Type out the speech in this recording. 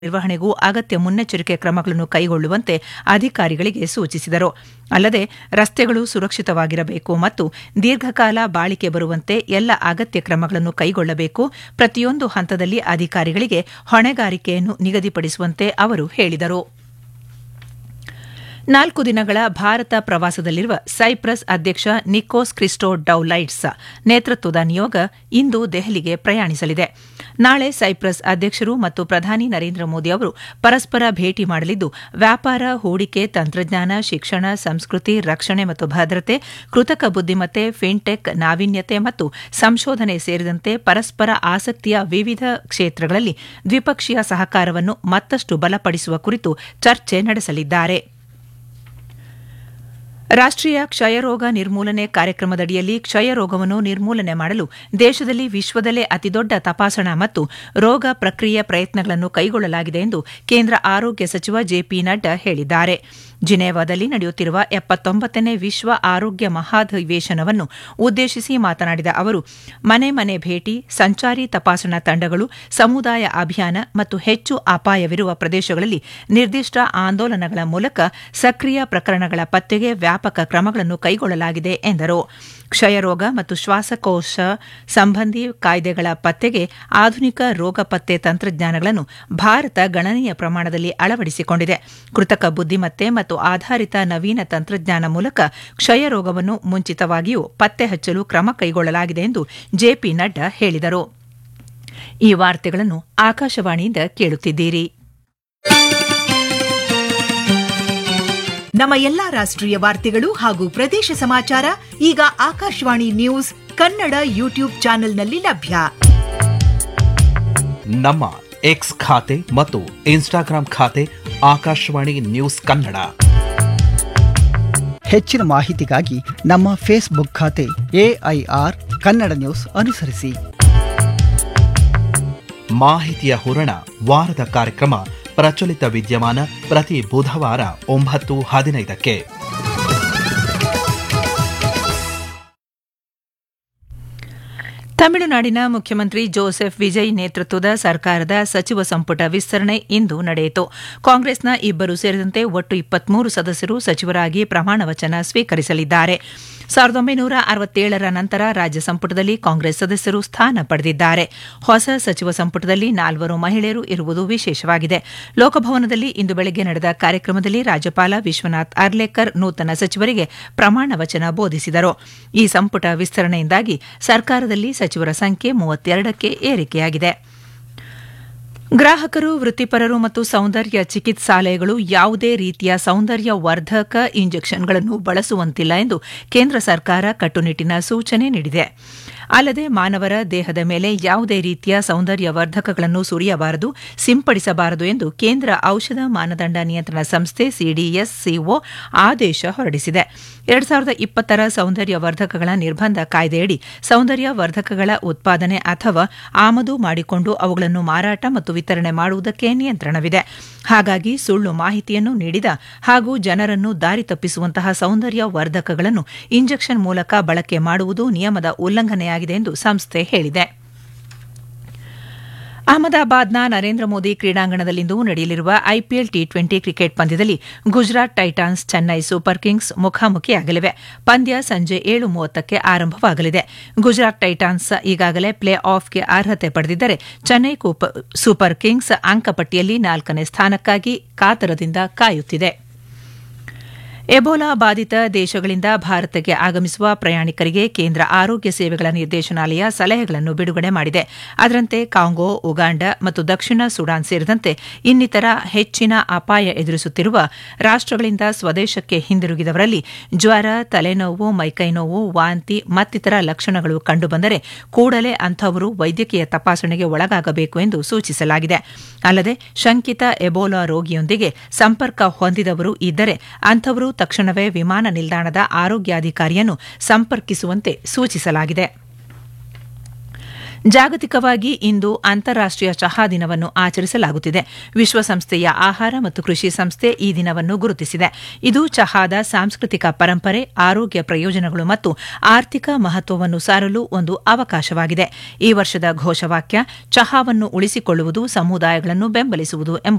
ನಿರ್ವಹಣೆಗೂ ಅಗತ್ಯ ಮುನ್ನೆಚ್ಚರಿಕೆ ಕ್ರಮಗಳನ್ನು ಕೈಗೊಳ್ಳುವಂತೆ ಅಧಿಕಾರಿಗಳಿಗೆ ಸೂಚಿಸಿದರು ಅಲ್ಲದೆ ರಸ್ತೆಗಳು ಸುರಕ್ಷಿತವಾಗಿರಬೇಕು ಮತ್ತು ದೀರ್ಘಕಾಲ ಬಾಳಿಕೆ ಬರುವಂತೆ ಎಲ್ಲ ಅಗತ್ಯ ಕ್ರಮಗಳನ್ನು ಕೈಗೊಳ್ಳಬೇಕು ಪ್ರತಿಯೊಂದು ಹಂತದಲ್ಲಿ ಅಧಿಕಾರಿಗಳಿಗೆ ಹೊಣೆಗಾರಿಕೆಯನ್ನು ನಿಗದಿಪಡಿಸುವಂತೆ ಅವರು ಹೇಳಿದರು ನಾಲ್ಕು ದಿನಗಳ ಭಾರತ ಪ್ರವಾಸದಲ್ಲಿರುವ ಸೈಪ್ರಸ್ ಅಧ್ಯಕ್ಷ ನಿಕೋಸ್ ಕ್ರಿಸ್ಟೋ ಡೌಲೈಟ್ಸ್ ನೇತೃತ್ವದ ನಿಯೋಗ ಇಂದು ದೆಹಲಿಗೆ ಪ್ರಯಾಣಿಸಲಿದೆ ನಾಳೆ ಸೈಪ್ರಸ್ ಅಧ್ಯಕ್ಷರು ಮತ್ತು ಪ್ರಧಾನಿ ನರೇಂದ್ರ ಮೋದಿ ಅವರು ಪರಸ್ಪರ ಭೇಟಿ ಮಾಡಲಿದ್ದು ವ್ಯಾಪಾರ ಹೂಡಿಕೆ ತಂತ್ರಜ್ಞಾನ ಶಿಕ್ಷಣ ಸಂಸ್ಕೃತಿ ರಕ್ಷಣೆ ಮತ್ತು ಭದ್ರತೆ ಕೃತಕ ಬುದ್ದಿಮತ್ತೆ ಫಿನ್ಟೆಕ್ ನಾವೀನ್ಯತೆ ಮತ್ತು ಸಂಶೋಧನೆ ಸೇರಿದಂತೆ ಪರಸ್ಪರ ಆಸಕ್ತಿಯ ವಿವಿಧ ಕ್ಷೇತ್ರಗಳಲ್ಲಿ ದ್ವಿಪಕ್ಷೀಯ ಸಹಕಾರವನ್ನು ಮತ್ತಷ್ಟು ಬಲಪಡಿಸುವ ಕುರಿತು ಚರ್ಚೆ ನಡೆಸಲಿದ್ದಾರೆ ರಾಷ್ಟೀಯ ಕ್ಷಯರೋಗ ನಿರ್ಮೂಲನೆ ಕಾರ್ಯಕ್ರಮದಡಿಯಲ್ಲಿ ಕ್ಷಯರೋಗವನ್ನು ನಿರ್ಮೂಲನೆ ಮಾಡಲು ದೇಶದಲ್ಲಿ ವಿಶ್ವದಲ್ಲೇ ಅತಿದೊಡ್ಡ ತಪಾಸಣಾ ಮತ್ತು ರೋಗ ಪ್ರಕ್ರಿಯೆ ಪ್ರಯತ್ನಗಳನ್ನು ಕೈಗೊಳ್ಳಲಾಗಿದೆ ಎಂದು ಕೇಂದ್ರ ಆರೋಗ್ಯ ಸಚಿವ ಜೆಪಿ ನಡ್ಡಾ ಹೇಳಿದ್ದಾರೆ ಜಿನೇವಾದಲ್ಲಿ ನಡೆಯುತ್ತಿರುವ ಎಪ್ಪತ್ತೊಂಬತ್ತನೇ ವಿಶ್ವ ಆರೋಗ್ಯ ಮಹಾಧಿವೇಶನವನ್ನು ಉದ್ದೇಶಿಸಿ ಮಾತನಾಡಿದ ಅವರು ಮನೆ ಮನೆ ಭೇಟಿ ಸಂಚಾರಿ ತಪಾಸಣಾ ತಂಡಗಳು ಸಮುದಾಯ ಅಭಿಯಾನ ಮತ್ತು ಹೆಚ್ಚು ಅಪಾಯವಿರುವ ಪ್ರದೇಶಗಳಲ್ಲಿ ನಿರ್ದಿಷ್ಟ ಆಂದೋಲನಗಳ ಮೂಲಕ ಸಕ್ರಿಯ ಪ್ರಕರಣಗಳ ಪತ್ತೆಗೆ ವ್ಯಾಪಕ ಕ್ರಮಗಳನ್ನು ಕೈಗೊಳ್ಳಲಾಗಿದೆ ಎಂದರು ಕ್ಷಯರೋಗ ಮತ್ತು ಶ್ವಾಸಕೋಶ ಸಂಬಂಧಿ ಕಾಯ್ದೆಗಳ ಪತ್ತೆಗೆ ಆಧುನಿಕ ರೋಗ ಪತ್ತೆ ತಂತ್ರಜ್ಞಾನಗಳನ್ನು ಭಾರತ ಗಣನೀಯ ಪ್ರಮಾಣದಲ್ಲಿ ಅಳವಡಿಸಿಕೊಂಡಿದೆ ಕೃತಕ ಬುದ್ದಿಮತ್ತೆ ಮತ್ತು ಆಧಾರಿತ ನವೀನ ತಂತ್ರಜ್ಞಾನ ಮೂಲಕ ಕ್ಷಯರೋಗವನ್ನು ಮುಂಚಿತವಾಗಿಯೂ ಪತ್ತೆ ಹಚ್ಚಲು ಕ್ರಮ ಕೈಗೊಳ್ಳಲಾಗಿದೆ ಎಂದು ಜೆಪಿ ನಡ್ಡಾ ಹೇಳಿದರು ಈ ವಾರ್ತೆಗಳನ್ನು ಆಕಾಶವಾಣಿಯಿಂದ ಕೇಳುತ್ತಿದ್ದೀರಿ ನಮ್ಮ ಎಲ್ಲಾ ರಾಷ್ಟ್ರೀಯ ವಾರ್ತೆಗಳು ಹಾಗೂ ಪ್ರದೇಶ ಸಮಾಚಾರ ಈಗ ಆಕಾಶವಾಣಿ ನ್ಯೂಸ್ ಕನ್ನಡ ಯೂಟ್ಯೂಬ್ ಚಾನೆಲ್ನಲ್ಲಿ ಲಭ್ಯ ನಮ್ಮ ಎಕ್ಸ್ ಖಾತೆ ಮತ್ತು ಇನ್ಸ್ಟಾಗ್ರಾಂ ಖಾತೆ ಆಕಾಶವಾಣಿ ನ್ಯೂಸ್ ಕನ್ನಡ ಹೆಚ್ಚಿನ ಮಾಹಿತಿಗಾಗಿ ನಮ್ಮ ಫೇಸ್ಬುಕ್ ಖಾತೆ ಎಐಆರ್ ಕನ್ನಡ ನ್ಯೂಸ್ ಅನುಸರಿಸಿ ಮಾಹಿತಿಯ ಹೂರಣ ವಾರದ ಕಾರ್ಯಕ್ರಮ ಪ್ರಚಲಿತ ವಿದ್ಯಮಾನ ಪ್ರತಿ ಬುಧವಾರ ಒಂಬತ್ತು ಹದಿನೈದಕ್ಕೆ ತಮಿಳುನಾಡಿನ ಮುಖ್ಯಮಂತ್ರಿ ಜೋಸೆಫ್ ವಿಜಯ್ ನೇತೃತ್ವದ ಸರ್ಕಾರದ ಸಚಿವ ಸಂಪುಟ ವಿಸ್ತರಣೆ ಇಂದು ನಡೆಯಿತು ಕಾಂಗ್ರೆಸ್ನ ಇಬ್ಬರು ಸೇರಿದಂತೆ ಒಟ್ಟು ಇಪ್ಪತ್ಮೂರು ಸದಸ್ಯರು ಸಚಿವರಾಗಿ ಪ್ರಮಾಣ ವಚನ ಸ್ವೀಕರಿಸಲಿದ್ದಾರೆ ಸಾವಿರದ ಒಂಬೈನೂರ ಅರವತ್ತೇಳರ ನಂತರ ರಾಜ್ಯ ಸಂಪುಟದಲ್ಲಿ ಕಾಂಗ್ರೆಸ್ ಸದಸ್ಯರು ಸ್ಥಾನ ಪಡೆದಿದ್ದಾರೆ ಹೊಸ ಸಚಿವ ಸಂಪುಟದಲ್ಲಿ ನಾಲ್ವರು ಮಹಿಳೆಯರು ಇರುವುದು ವಿಶೇಷವಾಗಿದೆ ಲೋಕಭವನದಲ್ಲಿ ಇಂದು ಬೆಳಗ್ಗೆ ನಡೆದ ಕಾರ್ಯಕ್ರಮದಲ್ಲಿ ರಾಜ್ಯಪಾಲ ವಿಶ್ವನಾಥ್ ಅರ್ಲೇಕರ್ ನೂತನ ಸಚಿವರಿಗೆ ಪ್ರಮಾಣ ವಚನ ಬೋಧಿಸಿದರು ಈ ಸಂಪುಟ ವಿಸ್ತರಣೆಯಿಂದಾಗಿ ಸರ್ಕಾರದಲ್ಲಿ ಸಚಿವರ ಸಂಖ್ಯೆ ಮೂವತ್ತೆರಡಕ್ಕೆ ಏರಿಕೆಯಾಗಿದೆ ಗ್ರಾಹಕರು ವೃತ್ತಿಪರರು ಮತ್ತು ಸೌಂದರ್ಯ ಚಿಕಿತ್ಸಾಲಯಗಳು ಯಾವುದೇ ರೀತಿಯ ಸೌಂದರ್ಯ ವರ್ಧಕ ಇಂಜೆಕ್ಷನ್ಗಳನ್ನು ಬಳಸುವಂತಿಲ್ಲ ಎಂದು ಕೇಂದ್ರ ಸರ್ಕಾರ ಕಟ್ಟುನಿಟ್ಟಿನ ಸೂಚನೆ ನೀಡಿದೆ ಅಲ್ಲದೆ ಮಾನವರ ದೇಹದ ಮೇಲೆ ಯಾವುದೇ ರೀತಿಯ ಸೌಂದರ್ಯ ವರ್ಧಕಗಳನ್ನು ಸುರಿಯಬಾರದು ಸಿಂಪಡಿಸಬಾರದು ಎಂದು ಕೇಂದ್ರ ಔಷಧ ಮಾನದಂಡ ನಿಯಂತ್ರಣ ಸಂಸ್ಥೆ ಸಿಡಿಎಸ್ಸಿಒ ಆದೇಶ ಹೊರಡಿಸಿದೆ ಎರಡ್ ಸಾವಿರದ ಇಪ್ಪತ್ತರ ಸೌಂದರ್ಯ ವರ್ಧಕಗಳ ನಿರ್ಬಂಧ ಕಾಯ್ದೆಯಡಿ ಸೌಂದರ್ಯ ವರ್ಧಕಗಳ ಉತ್ಪಾದನೆ ಅಥವಾ ಆಮದು ಮಾಡಿಕೊಂಡು ಅವುಗಳನ್ನು ಮಾರಾಟ ಮತ್ತು ವಿತರಣೆ ಮಾಡುವುದಕ್ಕೆ ನಿಯಂತ್ರಣವಿದೆ ಹಾಗಾಗಿ ಸುಳ್ಳು ಮಾಹಿತಿಯನ್ನು ನೀಡಿದ ಹಾಗೂ ಜನರನ್ನು ದಾರಿ ತಪ್ಪಿಸುವಂತಹ ಸೌಂದರ್ಯ ವರ್ಧಕಗಳನ್ನು ಇಂಜೆಕ್ಷನ್ ಮೂಲಕ ಬಳಕೆ ಮಾಡುವುದು ನಿಯಮದ ಉಲ್ಲಂಘನೆಯಾಗಿದೆ ಎಂದು ಸಂಸ್ಥೆ ಹೇಳಿದೆ ಅಹಮದಾಬಾದ್ನ ನರೇಂದ್ರ ಮೋದಿ ಕ್ರೀಡಾಂಗಣದಲ್ಲಿಂದು ನಡೆಯಲಿರುವ ಐಪಿಎಲ್ ಟಿ ಟ್ವೆಂಟಿ ಕ್ರಿಕೆಟ್ ಪಂದ್ಯದಲ್ಲಿ Gujarat Titans Chennai Super Kings ಮುಖಾಮುಖಿಯಾಗಲಿವೆ ಪಂದ್ಯ ಸಂಜೆ ಏಳು ಮೂವತ್ತಕ್ಕೆ ಆರಂಭವಾಗಲಿದೆ ಗುಜರಾತ್ ಟೈಟಾನ್ಸ್ ಈಗಾಗಲೇ ಪ್ಲೇ ಆಫ್ಗೆ ಅರ್ಹತೆ ಪಡೆದಿದ್ದರೆ ಚೆನ್ನೈ ಸೂಪರ್ ಕಿಂಗ್ಸ್ ಅಂಕಪಟ್ಟಿಯಲ್ಲಿ ನಾಲ್ಕನೇ ಸ್ಥಾನಕ್ಕಾಗಿ ಕಾತರದಿಂದ ಕಾಯುತ್ತಿದೆ ಎಬೋಲಾ ಬಾಧಿತ ದೇಶಗಳಿಂದ ಭಾರತಕ್ಕೆ ಆಗಮಿಸುವ ಪ್ರಯಾಣಿಕರಿಗೆ ಕೇಂದ್ರ ಆರೋಗ್ಯ ಸೇವೆಗಳ ನಿರ್ದೇಶನಾಲಯ ಸಲಹೆಗಳನ್ನು ಬಿಡುಗಡೆ ಮಾಡಿದೆ ಅದರಂತೆ ಕಾಂಗೋ ಉಗಾಂಡ ಮತ್ತು ದಕ್ಷಿಣ ಸುಡಾನ್ ಸೇರಿದಂತೆ ಇನ್ನಿತರ ಹೆಚ್ಚಿನ ಅಪಾಯ ಎದುರಿಸುತ್ತಿರುವ ರಾಷ್ಟಗಳಿಂದ ಸ್ವದೇಶಕ್ಕೆ ಹಿಂದಿರುಗಿದವರಲ್ಲಿ ಜ್ವರ ತಲೆನೋವು ಮೈಕೈನೋವು ವಾಂತಿ ಮತ್ತಿತರ ಲಕ್ಷಣಗಳು ಕಂಡುಬಂದರೆ ಕೂಡಲೇ ಅಂಥವರು ವೈದ್ಯಕೀಯ ತಪಾಸಣೆಗೆ ಒಳಗಾಗಬೇಕು ಎಂದು ಸೂಚಿಸಲಾಗಿದೆ ಅಲ್ಲದೆ ಶಂಕಿತ ಎಬೋಲಾ ರೋಗಿಯೊಂದಿಗೆ ಸಂಪರ್ಕ ಹೊಂದಿದವರು ಇದ್ದರೆ ಅಂಥವರು ತಕ್ಷಣವೇ ವಿಮಾನ ನಿಲ್ದಾಣದ ಆರೋಗ್ಯಾಧಿಕಾರಿಯನ್ನು ಸಂಪರ್ಕಿಸುವಂತೆ ಸೂಚಿಸಲಾಗಿದೆ ಜಾಗತಿಕವಾಗಿ ಇಂದು ಅಂತಾರಾಷ್ಟೀಯ ಚಹಾ ದಿನವನ್ನು ಆಚರಿಸಲಾಗುತ್ತಿದೆ ವಿಶ್ವಸಂಸ್ಥೆಯ ಆಹಾರ ಮತ್ತು ಕೃಷಿ ಸಂಸ್ಥೆ ಈ ದಿನವನ್ನು ಗುರುತಿಸಿದೆ ಇದು ಚಹಾದ ಸಾಂಸ್ಕೃತಿಕ ಪರಂಪರೆ ಆರೋಗ್ಯ ಪ್ರಯೋಜನಗಳು ಮತ್ತು ಆರ್ಥಿಕ ಮಹತ್ವವನ್ನು ಸಾರಲು ಒಂದು ಅವಕಾಶವಾಗಿದೆ ಈ ವರ್ಷದ ಘೋಷವಾಕ್ಯ ಚಹಾವನ್ನು ಉಳಿಸಿಕೊಳ್ಳುವುದು ಸಮುದಾಯಗಳನ್ನು ಬೆಂಬಲಿಸುವುದು ಎಂಬುದಾಗಿದೆ